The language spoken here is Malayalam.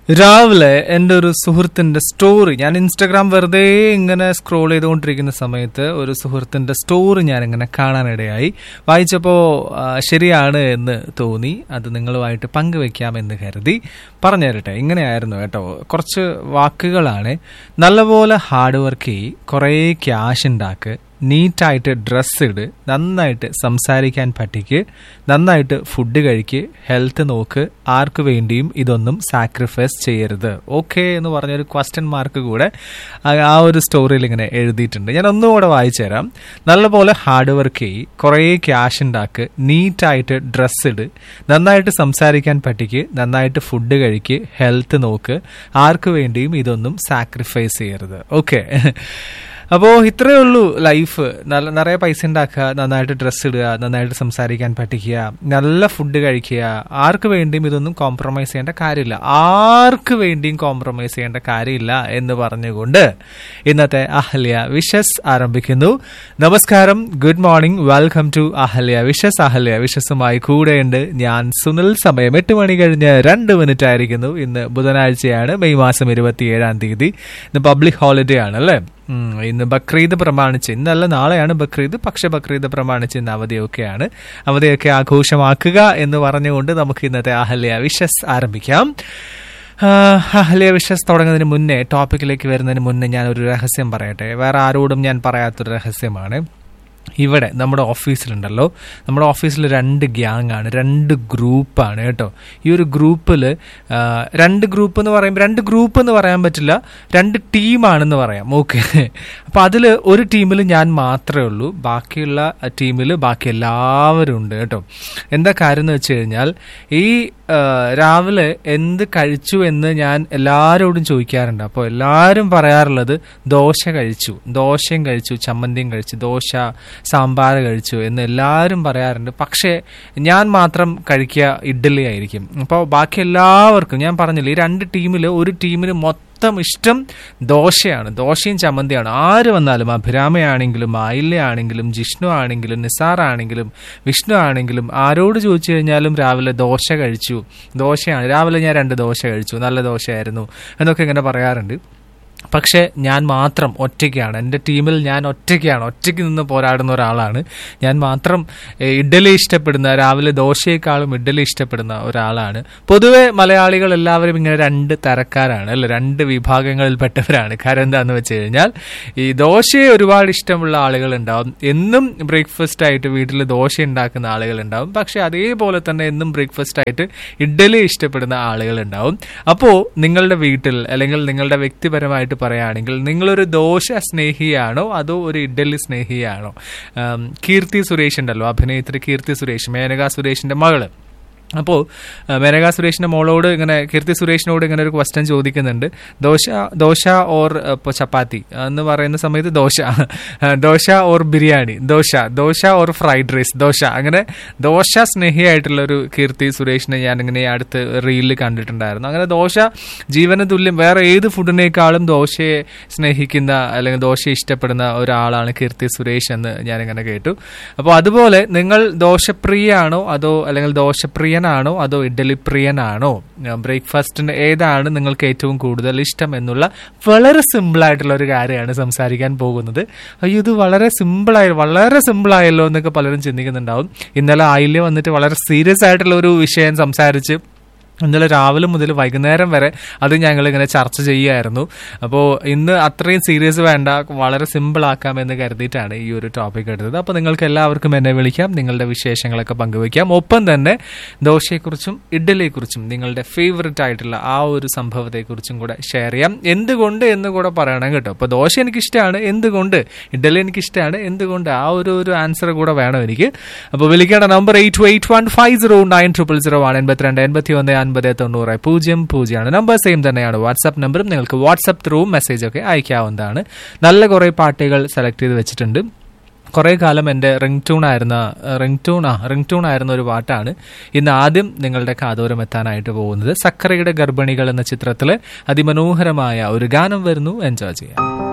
രാവിലെ എൻ്റെ ഒരു സുഹൃത്തിന്റെ സ്റ്റോറി ഞാൻ ഇൻസ്റ്റാഗ്രാം വെറുതെ ഇങ്ങനെ സ്ക്രോൾ ചെയ്തുകൊണ്ടിരിക്കുന്ന സമയത്ത് ഒരു സുഹൃത്തിന്റെ സ്റ്റോറി ഞാൻ ഇങ്ങനെ കാണാനിടയായി വായിച്ചപ്പോൾ ശരിയാണ് എന്ന് തോന്നി അത് നിങ്ങളുമായിട്ട് പങ്കുവെക്കാമെന്ന് കരുതി പറഞ്ഞു തരട്ടെ ഇങ്ങനെയായിരുന്നു കേട്ടോ കുറച്ച് വാക്കുകളാണ് നല്ലപോലെ ഹാർഡ് വർക്ക് ചെയ്യ് കുറേ ക്യാഷ് ഉണ്ടാക്ക് നീറ്റായിട്ട് ഡ്രസ്സ് ഇട് നന്നായിട്ട് സംസാരിക്കാൻ പഠിക്ക് നന്നായിട്ട് ഫുഡ് കഴിക്ക് ഹെൽത്ത് നോക്ക് ആർക്ക് വേണ്ടിയും ഇതൊന്നും സാക്രിഫൈസ് ചെയ്യരുത് ഓക്കെ എന്ന് പറഞ്ഞൊരു ക്വസ്റ്റ്യൻ മാർക്ക് കൂടെ ആ- ആ ഒരു സ്റ്റോറിയിൽ ഇങ്ങനെ എഴുതിയിട്ടുണ്ട് ഞാൻ ഒന്നുകൂടെ വായിച്ചു തരാം നല്ലപോലെ ഹാർഡ് വർക്ക് ചെയ്യ് കുറേ ക്യാഷ് ഉണ്ടാക്ക് നീറ്റായിട്ട് ഡ്രസ്സ് ഇട് നന്നായിട്ട് സംസാരിക്കാൻ പഠിക്ക് നന്നായിട്ട് ഫുഡ് കഴിക്ക് ഹെൽത്ത് നോക്ക് ആർക്ക് വേണ്ടിയും ഇതൊന്നും സാക്രിഫൈസ് ചെയ്യരുത് ഓക്കെ അപ്പോൾ ഇത്രയേ ഉള്ളൂ ലൈഫ് നല്ല നിറയെ പൈസ ഉണ്ടാക്കുക നന്നായിട്ട് ഡ്രസ്സ് ഇടുക നന്നായിട്ട് സംസാരിക്കാൻ പഠിക്കുക നല്ല ഫുഡ് കഴിക്കുക ആർക്ക് വേണ്ടിയും ഇതൊന്നും കോംപ്രമൈസ് ചെയ്യേണ്ട കാര്യമില്ല ആർക്ക് വേണ്ടിയും കോംപ്രമൈസ് ചെയ്യേണ്ട കാര്യമില്ല എന്ന് പറഞ്ഞുകൊണ്ട് ഇന്നത്തെ അഹല്യ വിഷസ് ആരംഭിക്കുന്നു നമസ്കാരം good morning welcome to Ahalya wishes Ahalya വിഷസുമായി കൂടെയുണ്ട് ഞാൻ സുനിൽ സമയം എട്ട് മണി കഴിഞ്ഞ് രണ്ട് മിനിറ്റ് ആയിരിക്കുന്നു ഇന്ന് ബുധനാഴ്ചയാണ് മെയ് മാസം ഇരുപത്തിയേഴാം തീയതി ഇന്ന് പബ്ലിക് ഹോളിഡേ ആണ് അല്ലേ ഉം, ഇന്ന് ബക്രീദ് പ്രമാണിച്ച് ഇന്നല്ല നാളെയാണ് ബക്രീദ് പക്ഷെ ബക്രീദ് പ്രമാണിച്ച് ഇന്ന് അവധിയൊക്കെയാണ് അവധിയൊക്കെ ആഘോഷമാക്കുക എന്ന് പറഞ്ഞുകൊണ്ട് നമുക്ക് ഇന്നത്തെ അഹല്യ വിഷസ് ആരംഭിക്കാം ആഹ്, അഹല്യ വിഷസ് തുടങ്ങുന്നതിന് മുന്നേ ടോപ്പിക്കിലേക്ക് വരുന്നതിന് മുന്നേ ഞാൻ ഒരു രഹസ്യം പറയട്ടെ വേറെ ആരോടും ഞാൻ പറയാത്തൊരു രഹസ്യമാണ് ഇവിടെ നമ്മുടെ ഓഫീസിലുണ്ടല്ലോ നമ്മുടെ ഓഫീസിൽ രണ്ട് ഗ്യാങ് ആണ് രണ്ട് ഗ്രൂപ്പാണ് കേട്ടോ ഈ ഒരു ഗ്രൂപ്പിൽ രണ്ട് ഗ്രൂപ്പ് എന്ന് പറയുമ്പോൾ രണ്ട് ഗ്രൂപ്പ് എന്ന് പറയാൻ പറ്റില്ല രണ്ട് ടീമാണെന്ന് പറയാം ഓക്കെ അപ്പോൾ അതിൽ ഒരു ടീമിൽ ഞാൻ മാത്രമേ ഉള്ളൂ ബാക്കിയുള്ള ടീമിൽ ബാക്കി എല്ലാവരും ഉണ്ട് കേട്ടോ എന്താ കാര്യം എന്ന് വെച്ച് കഴിഞ്ഞാൽ ഈ ആ, രാവിലെ എന്ത് കഴിച്ചു എന്ന് ഞാൻ എല്ലാവരോടും ചോദിക്കാറുണ്ട് അപ്പോൾ എല്ലാവരും പറയാറുള്ളത് ദോശ കഴിച്ചു ദോശയും കഴിച്ചു ചമ്മന്തിയും കഴിച്ചു ദോശ സാമ്പാർ കഴിച്ചു എന്ന് എല്ലാവരും പറയാറുണ്ട് പക്ഷേ ഞാൻ മാത്രം കഴിക്കുക ഇഡ്ഡലി ആയിരിക്കും അപ്പോൾ ബാക്കി എല്ലാവർക്കും ഞാൻ പറഞ്ഞില്ല ഈ രണ്ട് ടീമിൽ ഒരു ടീമിന് മൊത്തം ഇഷ്ടം ദോശയാണ് ദോശയും ചമ്മന്തിയാണ് ആര് വന്നാലും അഭിരാമയാണെങ്കിലും ആയില്യാണെങ്കിലും ജിഷ്ണു ആണെങ്കിലും നിസാർ ആണെങ്കിലും വിഷ്ണു ആണെങ്കിലും ആരോട് ചോദിച്ചു കഴിഞ്ഞാലും രാവിലെ ദോശ കഴിച്ചു ദോശയാണ് രാവിലെ ഞാൻ രണ്ട് ദോശ കഴിച്ചു നല്ല ദോശയായിരുന്നു എന്നൊക്കെ ഇങ്ങനെ പറയാറുണ്ട് പക്ഷേ ഞാൻ മാത്രം ഒറ്റയ്ക്കാണ് എൻ്റെ ടീമിൽ ഞാൻ ഒറ്റയ്ക്കാണ് ഒറ്റയ്ക്ക് നിന്ന് പോരാടുന്ന ഒരാളാണ് ഞാൻ മാത്രം ഏഹ്, ഇഡ്ഡലി ഇഷ്ടപ്പെടുന്ന രാവിലെ ദോശയെക്കാളും ഇഡ്ഡലി ഇഷ്ടപ്പെടുന്ന ഒരാളാണ് പൊതുവെ മലയാളികൾ എല്ലാവരും ഇങ്ങനെ രണ്ട് തരക്കാരാണ് അല്ലെ രണ്ട് വിഭാഗങ്ങളിൽപ്പെട്ടവരാണ് കാരണം എന്താണെന്ന് വെച്ച് കഴിഞ്ഞാൽ ഈ ദോശയെ ഒരുപാട് ഇഷ്ടമുള്ള ആളുകൾ ഉണ്ടാവും എന്നും ബ്രേക്ക്ഫാസ്റ്റ് ആയിട്ട് വീട്ടിൽ ദോശ ഉണ്ടാക്കുന്ന ആളുകൾ ഉണ്ടാവും പക്ഷെ അതേപോലെ തന്നെ എന്നും ബ്രേക്ക്ഫാസ്റ്റ് ആയിട്ട് ഇഡ്ഡലി ഇഷ്ടപ്പെടുന്ന ആളുകൾ ഉണ്ടാവും അപ്പോൾ നിങ്ങളുടെ വീട്ടിൽ അല്ലെങ്കിൽ നിങ്ങളുടെ വ്യക്തിപരമായിട്ട് പറയുകയാണെങ്കിൽ നിങ്ങളൊരു ദോശ സ്നേഹിയാണോ അതോ ഒരു ഇഡ്ഡലി സ്നേഹിയാണോ ആം, കീർത്തി സുരേഷ് ഉണ്ടല്ലോ അഭിനേത്രി കീർത്തി സുരേഷ് മേനക സുരേഷിന്റെ മകള് അപ്പോൾ മേനക സുരേഷിന്റെ മോളോട് ഇങ്ങനെ കീർത്തി സുരേഷിനോട് ഇങ്ങനെ ഒരു ക്വസ്റ്റ്യൻ ചോദിക്കുന്നുണ്ട് ദോശ ദോശ ഓർ ഇപ്പോൾ ചപ്പാത്തി എന്ന് പറയുന്ന സമയത്ത് dosa dosa or biryani dosa dosa or fried rice dosa അങ്ങനെ ദോശ സ്നേഹിയായിട്ടുള്ള ഒരു കീർത്തി സുരേഷിനെ ഞാൻ ഇങ്ങനെ ഈ അടുത്ത് റീലിൽ കണ്ടിട്ടുണ്ടായിരുന്നു അങ്ങനെ ദോശ ജീവന തുല്യം വേറെ ഏത് ഫുഡിനേക്കാളും ദോശയെ സ്നേഹിക്കുന്ന അല്ലെങ്കിൽ ദോശ ഇഷ്ടപ്പെടുന്ന ഒരാളാണ് കീർത്തി സുരേഷ് എന്ന് ഞാനിങ്ങനെ കേട്ടു അപ്പോൾ അതുപോലെ നിങ്ങൾ ദോശപ്രിയാണോ അതോ അല്ലെങ്കിൽ ദോശപ്രിയനാണോ അതോ ഇഡ്ഡലി പ്രിയനാണോ ബ്രേക്ക്ഫാസ്റ്റിന് ഏതാണ് നിങ്ങൾക്ക് ഏറ്റവും കൂടുതൽ ഇഷ്ടം എന്നുള്ള വളരെ സിമ്പിൾ ആയിട്ടുള്ള ഒരു കാര്യമാണ് സംസാരിക്കാൻ പോകുന്നത് അയ്യോ ഇത് വളരെ സിമ്പിളായി വളരെ സിമ്പിൾ ആയല്ലോ എന്നൊക്കെ പലരും ചിന്തിക്കുന്നുണ്ടാവും ഇന്നലെ ആയില്യം വന്നിട്ട് വളരെ സീരിയസ് ആയിട്ടുള്ള ഒരു വിഷയം സംസാരിച്ച് ഇന്നലെ രാവിലെ മുതൽ വൈകുന്നേരം വരെ അത് ഞങ്ങൾ ഇങ്ങനെ ചർച്ച ചെയ്യുമായിരുന്നു അപ്പോൾ ഇന്ന് അത്രയും സീരിയസ് വേണ്ട വളരെ സിമ്പിൾ ആക്കാം എന്ന് കരുതിയിട്ടാണ് ഈ ഒരു ടോപ്പിക് എടുത്തത് അപ്പോൾ നിങ്ങൾക്ക് എല്ലാവർക്കും എന്നെ വിളിക്കാം നിങ്ങളുടെ വിശേഷങ്ങളൊക്കെ പങ്കുവയ്ക്കാം ഒപ്പം തന്നെ ദോശയെക്കുറിച്ചും ഇഡ്ഡലിയെക്കുറിച്ചും നിങ്ങളുടെ ഫേവററ്റ് ആയിട്ടുള്ള ആ ഒരു സംഭവത്തെക്കുറിച്ചും കൂടെ ഷെയർ ചെയ്യാം എന്തുകൊണ്ട് എന്ന് കൂടെ പറയണം കേട്ടോ അപ്പോൾ ദോശ എനിക്കിഷ്ടമാണ് എന്തുകൊണ്ട് ഇഡ്ഡലി എനിക്കിഷ്ടമാണ് എന്തുകൊണ്ട് ആ ഒരു ഒരു ആൻസർ കൂടെ വേണം എനിക്ക് അപ്പോൾ വിളിക്കേണ്ട number eight two eight one five zero nine triple zero ആണ് എൺപത്തിരണ്ട് എൺപത്തി ഒന്ന് അൻപത് തൊണ്ണൂറ് പൂജ്യം പൂജ്യമാണ് നമ്പർ സെയിം തന്നെയാണ് വാട്സാപ്പ് നമ്പറും നിങ്ങൾക്ക് വാട്സാപ്പ് ത്രൂ മെസ്സേജ് ഒക്കെ അയക്കാവുന്നതാണ് നല്ല കുറേ പാട്ടുകൾ സെലക്ട് ചെയ്ത് വെച്ചിട്ടുണ്ട് കുറേ കാലം എൻ്റെ റിംഗ് ട്യൂൺ ആയിരുന്ന റിംഗ് ട്യൂൺ ആ റിംഗ് ട്യൂൺ ആയിരുന്ന ഒരു പാട്ടാണ് ഇന്ന് ആദ്യം നിങ്ങളുടെ കാതോരം എത്താനായിട്ട് പോകുന്നത് സക്കറയുടെ ഗർഭിണികൾ എന്ന ചിത്രത്തിലെ അതിമനോഹരമായ ഒരു ഗാനം വരുന്നു എൻജോയ് ചെയ്യാം